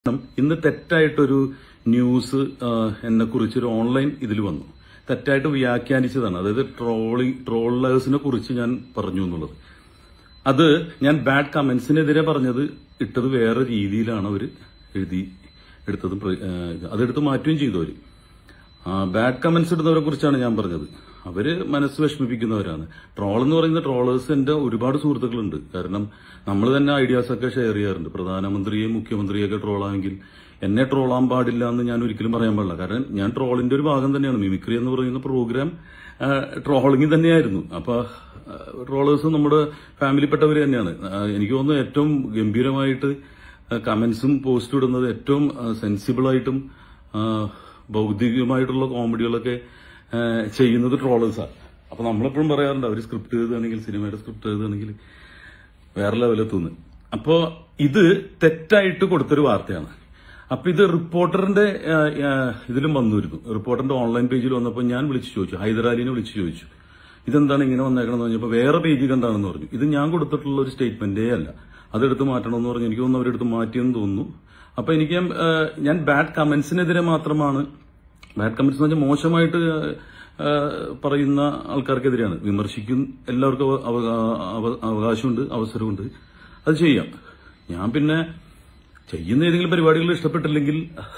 ഇന്ന് തെറ്റായിട്ടൊരു ന്യൂസ് എന്നെ കുറിച്ച് ഒരു ഓൺലൈൻ ഇതിൽ വന്നു തെറ്റായിട്ട് വ്യാഖ്യാനിച്ചതാണ് അതായത് ട്രോളിംഗ് ട്രോളേഴ്സിനെ കുറിച്ച് ഞാൻ പറഞ്ഞു എന്നുള്ളത് അത് ഞാൻ ബാഡ് കമന്റ്സിനെതിരെ പറഞ്ഞത് ഇട്ടത് വേറെ രീതിയിലാണ് അവർ എഴുതി എടുത്തത് പ്ര- ഏഹ് അതെടുത്ത് മാറ്റുകയും ചെയ്തു അവര് ബാഡ് കമന്റ്സ് ഇടുന്നവരെ കുറിച്ചാണ് ഞാൻ പറഞ്ഞത് അവര് മനസ്സ് വിഷമിപ്പിക്കുന്നവരാണ് ട്രോൾ എന്ന് പറയുന്ന ട്രോളേഴ്സ് എന്റെ ഒരുപാട് സുഹൃത്തുക്കളുണ്ട് കാരണം നമ്മൾ തന്നെ ഐഡിയാസ് ഒക്കെ ഷെയർ ചെയ്യാറുണ്ട് പ്രധാനമന്ത്രിയെയും മുഖ്യമന്ത്രിയൊക്കെ ട്രോളാമെങ്കിൽ എന്നെ ട്രോളാൻ പാടില്ല എന്ന് ഞാൻ ഒരിക്കലും പറയാൻ പാടില്ല കാരണം ഞാൻ ട്രോളിന്റെ ഒരു ഭാഗം തന്നെയാണ് മിമിക്രി എന്ന് പറയുന്ന പ്രോഗ്രാം ട്രോളിംഗ് തന്നെയായിരുന്നു അപ്പൊ ട്രോളേഴ്സ് നമ്മുടെ ഫാമിലിപ്പെട്ടവർ തന്നെയാണ് ആ, എനിക്ക് തോന്നുന്നു ഏറ്റവും ഗംഭീരമായിട്ട് കമന്റ്സും പോസ്റ്റ് ഇടുന്നത് ഏറ്റവും സെൻസിബിൾ ആയിട്ടും ആ, ബൗദ്ധികമായിട്ടുള്ള കോമഡികളൊക്കെ ആ, ചെയ്യുന്നത് ട്രോളേഴ്സാണ് അപ്പൊ നമ്മളെപ്പോഴും പറയാറുണ്ട് അവർ സ്ക്രിപ്റ്റ് എഴുതുകയാണെങ്കിൽ സിനിമയുടെ സ്ക്രിപ്റ്റ് എഴുതുകയാണെങ്കിൽ വേറെ ലെവലെത്തുന്നു അപ്പോ ഇത് തെറ്റായിട്ട് കൊടുത്തൊരു വാർത്തയാണ് അപ്പൊ ഇത് റിപ്പോർട്ടറിന്റെ ആ, ആ, ഇതിലും വന്നിരുന്നു റിപ്പോർട്ടറിന്റെ ഓൺലൈൻ പേജിൽ വന്നപ്പോൾ ഞാൻ വിളിച്ചു ചോദിച്ചു ഹൈദരാലിനെ വിളിച്ചു ചോദിച്ചു ഇതെന്താണ് ഇങ്ങനെ വന്നേക്കണമെന്ന് പറഞ്ഞപ്പോൾ വേറെ പേജ് കണ്ടാണെന്ന് പറഞ്ഞു ഇത് ഞാൻ കൊടുത്തിട്ടുള്ള ഒരു സ്റ്റേറ്റ്മെന്റേ അല്ല അതെടുത്ത് മാറ്റണമെന്ന് പറഞ്ഞു എനിക്ക് തോന്നുന്നു അവരെടുത്ത് മാറ്റിയെന്ന് തോന്നുന്നു അപ്പൊ എനിക്ക് ആ, ഞാൻ ബാഡ് കമന്റ്സിനെതിരെ മാത്രമാണ് ബാഡ് കമന്റ്സ് എന്ന് വെച്ചാൽ മോശമായിട്ട് ആ, പറയുന്ന ആൾക്കാർക്കെതിരെയാണ് വിമർശിക്കും എല്ലാവർക്കും അവ- അവ- അവ- അവകാശമുണ്ട് അവസരമുണ്ട് അത് ചെയ്യാം ഞാൻ പിന്നെ ചെയ്യുന്ന ഏതെങ്കിലും പരിപാടികൾ ഇഷ്ടപ്പെട്ടില്ലെങ്കിൽ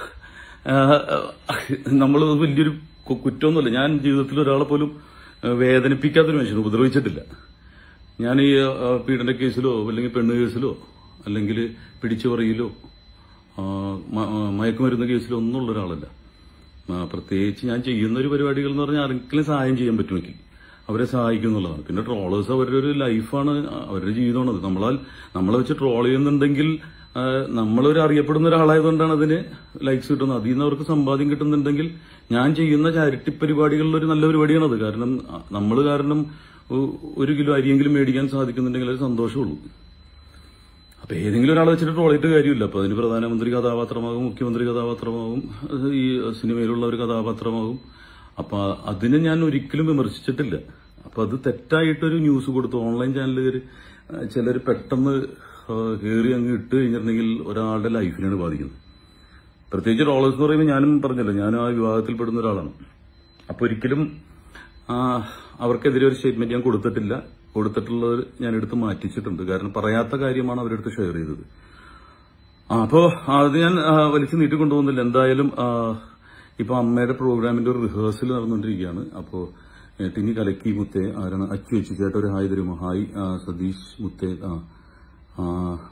നമ്മൾ വലിയൊരു കു- കുറ്റമൊന്നുമില്ല ഞാൻ ജീവിതത്തിൽ ഒരാളെ പോലും ആ, വേദനിപ്പിക്കാത്തൊരു മനുഷ്യൻ ഉപദ്രവിച്ചിട്ടില്ല ഞാൻ ഈ ആ, പീഡന കേസിലോ അല്ലെങ്കിൽ പെണ്ണ് കേസിലോ അല്ലെങ്കിൽ പിടിച്ചു പറയിലോ ആ, മ- ആ, മയക്കുമരുന്ന് കേസിലോ ഒന്നും ഉള്ള ഒരാളല്ല ആ, പ്രത്യേകിച്ച് ഞാൻ ചെയ്യുന്ന ഒരു പരിപാടികൾ എന്ന് പറഞ്ഞാൽ ആർക്കെങ്കിലും സഹായം ചെയ്യാൻ പറ്റുമെങ്കിൽ അവരെ സഹായിക്കും എന്നുള്ളതാണ് പിന്നെ ട്രോളേഴ്സ് അവരുടെ ഒരു ലൈഫാണ് അവരുടെ ജീവിതമാണ് അത് നമ്മളാൽ നമ്മളെ വെച്ച് ട്രോൾ ചെയ്യുന്നുണ്ടെങ്കിൽ ആ, നമ്മളൊരു അറിയപ്പെടുന്ന ഒരാളായതുകൊണ്ടാണ് അതിന് ലൈക്സ് കിട്ടുന്നത് അതിൽ നിന്ന് അവർക്ക് സമ്പാദ്യം കിട്ടുന്നുണ്ടെങ്കിൽ ഞാൻ ചെയ്യുന്ന ചാരിറ്റി പരിപാടികളിൽ ഒരു നല്ല പരിപാടിയാണ് അത് കാരണം നമ്മൾ കാരണം ഒ- ഒരു കിലോ അരിയെങ്കിലും മേടിക്കാൻ സാധിക്കുന്നുണ്ടെങ്കിൽ അത് സന്തോഷമുള്ളൂ അപ്പൊ ഏതെങ്കിലും ഒരാളെ വെച്ചിട്ട് ട്രോൾ ചെയ്തിട്ട് കാര്യമില്ല അപ്പൊ അതിന് പ്രധാനമന്ത്രി കഥാപാത്രമാകും മുഖ്യമന്ത്രി കഥാപാത്രമാകും അത് ഈ സിനിമയിലുള്ള ഒരു കഥാപാത്രമാകും അപ്പൊ അതിനെ ഞാൻ ഒരിക്കലും വിമർശിച്ചിട്ടില്ല അപ്പൊ അത് തെറ്റായിട്ടൊരു ന്യൂസ് കൊടുത്തു ഓൺലൈൻ ചാനലുകാർ ചിലർ പെട്ടെന്ന് കയറി അങ്ങ് ഇട്ട് കഴിഞ്ഞിട്ടുണ്ടെങ്കിൽ ഒരാളുടെ ലൈഫിനാണ് ബാധിക്കുന്നത് പ്രത്യേകിച്ച് ട്രോളേഴ്സ് എന്ന് പറയുമ്പോൾ ഞാനും പറഞ്ഞല്ലോ ഞാൻ ആ വിഭാഗത്തിൽപ്പെടുന്ന ഒരാളാണ് അപ്പൊ ഒരിക്കലും ആ, അവർക്കെതിരെ ഒരു സ്റ്റേറ്റ്മെന്റ് ഞാൻ കൊടുത്തിട്ടില്ല കൊടുത്തിട്ടുള്ളത് ഞാൻ എടുത്ത് മാറ്റിച്ചിട്ടുണ്ട് കാരണം പറയാത്ത കാര്യമാണ് അവരെടുത്ത് ഷെയർ ചെയ്തത് ആ, അപ്പോ അത് ഞാൻ ആ, വലിച്ചു നീട്ടി കൊണ്ടുപോകുന്നില്ല എന്തായാലും ആ, ഇപ്പൊ അമ്മയുടെ പ്രോഗ്രാമിന്റെ ഒരു റിഹേഴ്സൽ നടന്നുകൊണ്ടിരിക്കുകയാണ് അപ്പോ ഏ, ടിനി കലക്കി മുത്തേ ആരാണ് അച്ചു വെച്ച് ചേട്ട ഒരു ഹായ് തരുമോ ഹായ് ആ, സതീഷ് മുത്തേ ആ ആ,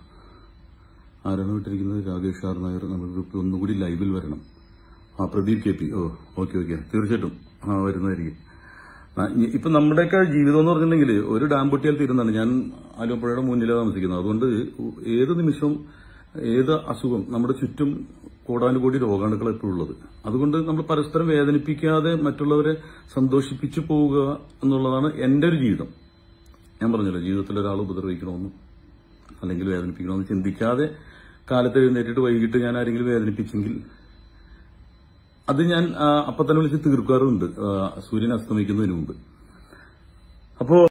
ആരാണ് വിട്ടിരിക്കുന്നത് രാകേഷ് ആർ നായർ നമ്മുടെ ഗ്രൂപ്പിൽ ഒന്നുകൂടി ലൈവിൽ വരണം ആ പ്രദീപ് കെ പി ഓ ഓക്കെ ഓക്കെ തീർച്ചയായിട്ടും ആ വരുന്നതായിരിക്കും ആ, ഇ- ഇപ്പൊ നമ്മുടെയൊക്കെ ജീവിതം എന്ന് പറഞ്ഞിട്ടുണ്ടെങ്കിൽ ഒരു ഡാം പൊട്ടിയാൽ തീരുന്നതാണ് ഞാൻ ആലുവപ്പുഴയുടെ മുന്നിലാണ് താമസിക്കുന്നത് അതുകൊണ്ട് ഏത് നിമിഷവും ഏത് അസുഖം നമ്മുടെ ചുറ്റും കോടാനുകോടി രോഗാണുക്കൾ എപ്പോഴും ഉള്ളത് അതുകൊണ്ട് നമ്മൾ പരസ്പരം വേദനിപ്പിക്കാതെ മറ്റുള്ളവരെ സന്തോഷിപ്പിച്ചു പോവുക എന്നുള്ളതാണ് എന്റെ ഒരു ജീവിതം ഞാൻ പറഞ്ഞല്ലോ ജീവിതത്തിൽ ഒരാൾ ഉപദ്രവിക്കണമെന്നും അല്ലെങ്കിൽ വേദനിപ്പിക്കണമെന്ന് ചിന്തിക്കാതെ കാലത്ത് എഴുന്നേറ്റിട്ട് വൈകിട്ട് ഞാൻ ആരെങ്കിലും വേദനിപ്പിച്ചെങ്കിൽ അത് ഞാൻ ആ, അപ്പൊ തന്നെ വിളിച്ച് തീർക്കാറുണ്ട് ആ, സൂര്യൻ അസ്തമിക്കുന്നതിന് മുമ്പ് അപ്പോ